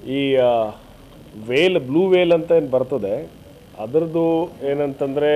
ಈ veil blue veil ಅಂತ ಏನು ಬರ್ತದೆ ಅದರದ್ದು ಏನಂತಂದರೆ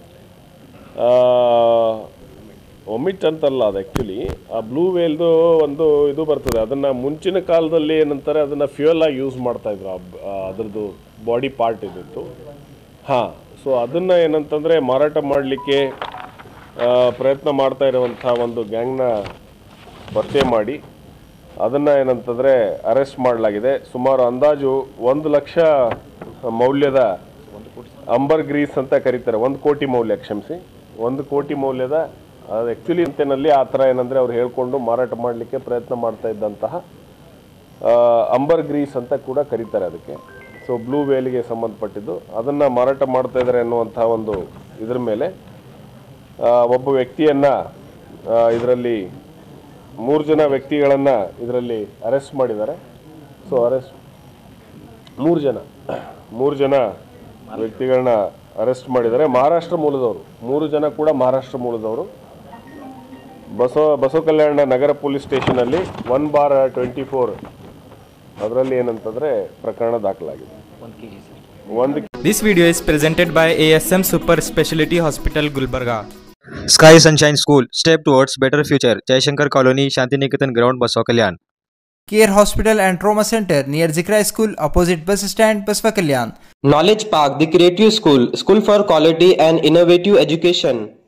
ಒಮಿಟ್ ಅಂತಲ್ಲ ಅದು ಆ್ಯಕ್ಚುಲಿ ಆ ಬ್ಲೂ ವೇಲ್ದು ಒಂದು ಇದು ಬರ್ತದೆ ಅದನ್ನು ಮುಂಚಿನ ಕಾಲದಲ್ಲಿ ಏನಂತಾರೆ ಅದನ್ನು ಫ್ಯೂಯಲ್ ಆಗಿ ಯೂಸ್ ಮಾಡ್ತಾಯಿದ್ರು ಅದರದ್ದು ಬಾಡಿ ಪಾರ್ಟ್ ಇದಿತ್ತು ಹಾಂ ಸೊ ಅದನ್ನು ಏನಂತಂದರೆ ಮಾರಾಟ ಮಾಡಲಿಕ್ಕೆ ಪ್ರಯತ್ನ ಮಾಡ್ತಾ ಇರುವಂಥ ಒಂದು ಗ್ಯಾಂಗ್ನ ಪತ್ತೆ ಮಾಡಿ ಅದನ್ನು ಏನಂತಂದರೆ ಅರೆಸ್ಟ್ ಮಾಡಲಾಗಿದೆ ಸುಮಾರು ಅಂದಾಜು ಒಂದು ಲಕ್ಷ ಮೌಲ್ಯದ ಅಂಬರ್ ಗ್ರೀಸ್ ಅಂತ ಕರೀತಾರೆ ಒಂದು ಕೋಟಿ ಮೌಲ್ಯ ಕ್ಷಮಿಸಿ ಒಂದು ಕೋಟಿ ಮೌಲ್ಯದ ಅದು ಆ್ಯಕ್ಚುಲಿ ಅಂತೆನಲ್ಲಿ ಆ ಥರ ಏನಂದರೆ ಅವ್ರು ಹೇಳ್ಕೊಂಡು ಮಾರಾಟ ಮಾಡಲಿಕ್ಕೆ ಪ್ರಯತ್ನ ಮಾಡ್ತಾ ಇದ್ದಂತಹ ಆ, ಅಂಬರ್ ಗ್ರೀಸ್ ಅಂತ ಕೂಡ ಕರೀತಾರೆ ಅದಕ್ಕೆ ಸೊ ಬ್ಲೂ ವೇಲಿಗೆ ಸಂಬಂಧಪಟ್ಟಿದ್ದು ಅದನ್ನು ಮಾರಾಟ ಮಾಡ್ತಾ ಇದ್ದಾರೆ ಅನ್ನುವಂಥ ಒಂದು ಇದ್ರ ಮೇಲೆ ಆ, ಒಬ್ಬ ವ್ಯಕ್ತಿಯನ್ನು ಇದರಲ್ಲಿ ಮೂರು ಜನ ವ್ಯಕ್ತಿಗಳನ್ನು ಇದರಲ್ಲಿ ಅರೆಸ್ಟ್ ಮಾಡಿದ್ದಾರೆ ಸೊ ಅರೆಸ್ಟ್ ಮೂರು ಜನ ಮೂರು ಜನ ವ್ಯಕ್ತಿಗಳನ್ನ ಅರೆಸ್ಟ್ ಮಾಡಿದ್ದಾರೆ ಮಹಾರಾಷ್ಟ್ರ ಮೂಲದವರು ಮೂರು ಜನ ಕೂಡ ಮಹಾರಾಷ್ಟ್ರ ಮೂಲದವರು ಬಸವ ಬಸವ ಕಲ್ಯಾಣ ನಗರ ಪೊಲೀಸ್ ಸ್ಟೇಷನಲ್ಲಿ ಒನ್ ಬಾರ್ ಟ್ವೆಂಟಿ ಫೋರ್ ಅದರಲ್ಲಿ ಏನಂತಂದರೆ ಪ್ರಕರಣ ದಾಖಲಾಗಿದೆ ಒಂದು This video is presented by ASM Super Speciality Hospital Gulbarga. Sky Sunshine School, step towards better future. Jaishankar Colony, Shantiniketan Ground, Basakalyan. Care Hospital and Trauma Center near Zikra School, opposite bus stand, Basva Kalyan. Knowledge Park, the Creative School, School for Quality and Innovative Education.